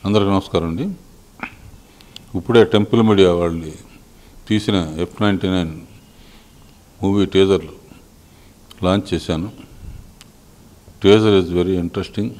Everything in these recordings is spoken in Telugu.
అందరికీ నమస్కారం అండి ఇప్పుడే టెంపుల్ మీడియా వాళ్ళు తీసిన ఎఫ్ నైంటీ నైన్ మూవీ టీజర్లు లాంచ్ చేశాను teaser is very interesting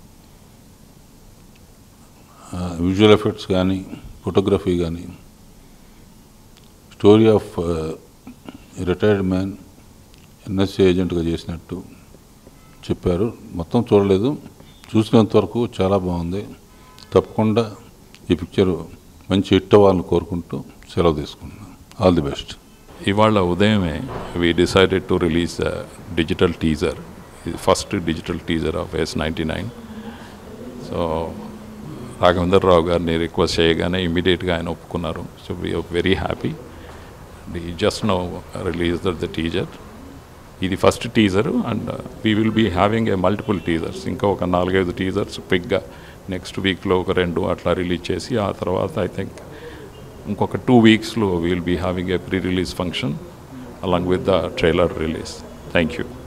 visual effects కానీ ఫోటోగ్రఫీ కానీ story of retired man NSC ఏజెంట్గా చేసినట్టు చెప్పారు మొత్తం చూడలేదు చూసినంత వరకు చాలా బాగుంది తప్పకుండా ఈ పిక్చర్ మంచి హిట్ అవ్వాలని కోరుకుంటూ సెలవు తీసుకుంటున్నాను ఆల్ ది బెస్ట్ ఇవాళ ఉదయమే we decided to release digital teaser first digital teaser of S ninety nine so Raghavender Rao గారిని రిక్వెస్ట్ చేయగానే ఇమీడియట్గా ఆయన ఒప్పుకున్నారు so we're very happy just now release the the teaser ఇది first teaser and we will be having a multiple teasers ఇంకా ఒక నాలుగైదు టీజర్స్ క్విక్గా నెక్స్ట్ వీక్లో ఒక రెండు అట్లా రిలీజ్ చేసి ఆ తర్వాత ఐ థింక్ ఇంకొక టూ వీక్స్లో will be having a pre release function along with the trailer release thank you